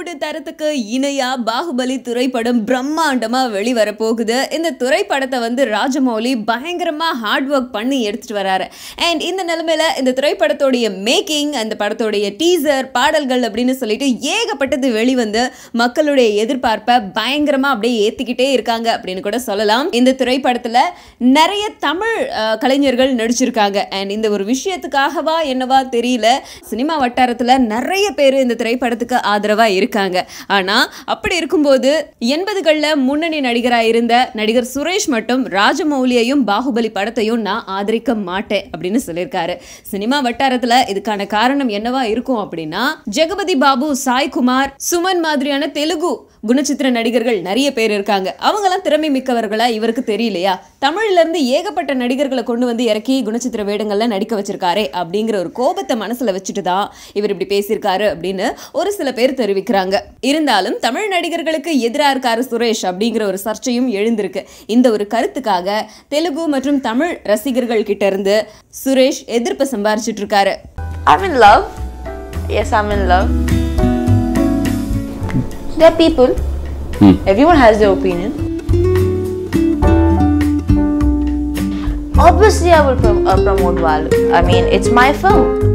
Hollywood தரத்துக்கு இணையா பாகுபலி திரைப்படம் பிரம்மாண்டமா வெளிவர போகுது இந்த திரைப்படத்தை வந்து ராஜமௌலி பயங்கரமா ஹார்ட் ஒர்க் பண்ணி எடுத்துட்டு வராரு அண்ட் இந்த நிலைமையில இந்த திரைப்படத்தோடைய மேக்கிங் அந்த படத்தோடைய டீசர் பாடல்கள் அப்படின்னு சொல்லிட்டு ஏகப்பட்டது வெளிவந்து மக்களுடைய எதிர்பார்ப்பை பயங்கரமா அப்படியே ஏத்திக்கிட்டே இருக்காங்க அப்படின்னு கூட சொல்லலாம் இந்த திரைப்படத்துல நிறைய தமிழ் அஹ், கலைஞர்கள் நடிச்சிருக்காங்க அண்ட் இந்த ஒரு விஷயத்துக்காகவா என்னவா தெரியல சினிமா வட்டாரத்துல நிறைய பேர் இந்த திரைப்படத்துக்கு ஆதரவா இருக்காங்க ஆனா அப்படி இருக்கும்போது எண்பதுகள்ல முன்னணி நடிகராக இருந்த நடிகர் சுரேஷ் மட்டும் ராஜமௌலியையும் பாகுபலி படத்தையும் நான் ஆதரிக்க மாட்டேன் அப்படின்னு சொல்லியிருக்காரு சினிமா வட்டாரத்துல இதுக்கான காரணம் என்னவா இருக்கும் அப்படின்னா ஜெகபதி பாபு சாய்குமார் சுமன் மாதிரியான தெலுங்கு குணச்சித்திர நடிகர்கள் நிறைய பேர் இருக்காங்க அவங்கெல்லாம் திறமை மிக்கவர்களா இவருக்கு தெரியலையா தமிழ்ல இருந்து ஏகப்பட்ட நடிகர்களை கொண்டு வந்து இறக்கி குணச்சித்திர வேடங்கள்ல நடிக்க வச்சிருக்காரே அப்படிங்கிற ஒரு கோபத்தை மனசுல வச்சுட்டு தான் இவர் இப்படி பேசியிருக்காரு அப்படின்னு ஒரு சில பேர் தெரிவிக்கிறாங்க இருந்தாலும் தமிழ் நடிகர்களுக்கு எதிராக இருக்காரு சுரேஷ் அப்படிங்கிற ஒரு சர்ச்சையும் எழுந்திருக்கு இந்த ஒரு கருத்துக்காக தெலுங்கு மற்றும் தமிழ் ரசிகர்கள் கிட்ட இருந்து சுரேஷ் எதிர்ப்பு சம்பாரிச்சிட்டு இருக்காரு I'm in love. Yes, I'm in love. There are people. Everyone has their opinion. Obviously, I will prom- uh, promote Valu. I mean, it's my film.